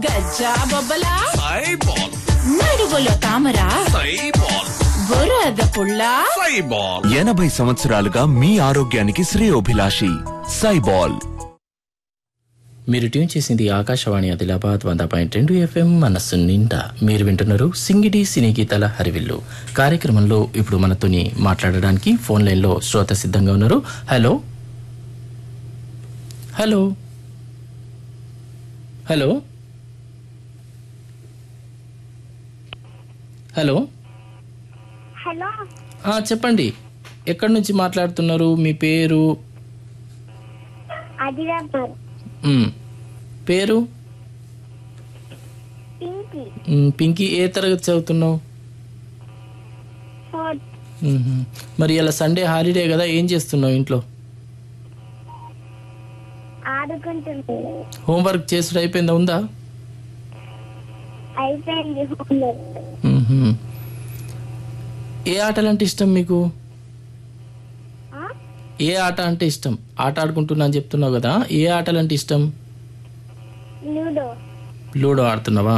గజ్జా బొబ్బల సైబాల్ నడువులో తామర సైబాల్ బురద పుల్ల సైబాల్ ఎనభై సంవత్సరాలుగా మీ ఆరోగ్యానికి శ్రేయోభిలాషి సైబాల్ మీరు ట్యూన్ చేసింది ఆకాశవాణి ఆదిలాబాద్ వంద పాయింట్ రెండు ఎఫ్ఎం మనస్సు నిండా మీరు వింటున్నారు సింగిడి సినీ గీతాల హరివిల్లు కార్యక్రమంలో ఇప్పుడు మనతోని మాట్లాడడానికి ఫోన్ లైన్లో శ్రోత సిద్ధంగా ఉన్నారు hello hello hello hello hello ఆ, చెప్పండి ఎక్కడి నుంచి మాట్లాడుతున్నారు మీ పేరు ఆదిలాబాద్ మ్, పేరు పింకీ మ్, పింకీ ఏ తరగతి చదువుతున్నావు ఫోర్త్ మ్మ్. మరి ఇలా సండే హాలిడే కదా ఏం చేస్తున్నావు ఇంట్లో ఆడుకుంటుంది హోంవర్క్ చేసుడు అయిపోయిందా ఉందా అయిపోయింది హోంవర్క్ మ్మ్. ఏ ఆటలు అంటే ఇష్టం మీకు ఏ ఆట అంటే ఇష్టం ఆట ఆడుకుంటున్నా అని చెప్తున్నావు కదా ఏ ఆటలు అంటే ఇష్టం లూడో లూడో ఆడుతున్నావా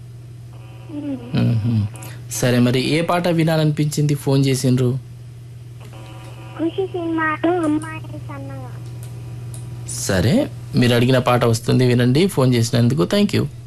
మ్మ్. సరే మరి ఏ పాట వినాలనిపించింది ఫోన్ చేసిండ్రు ఖుషి సినిమాలో అమ్మాయి సన్నగా సరే మీరు అడిగిన పాట వస్తుంది వినండి ఫోన్ చేసినందుకు థ్యాంక్ యూ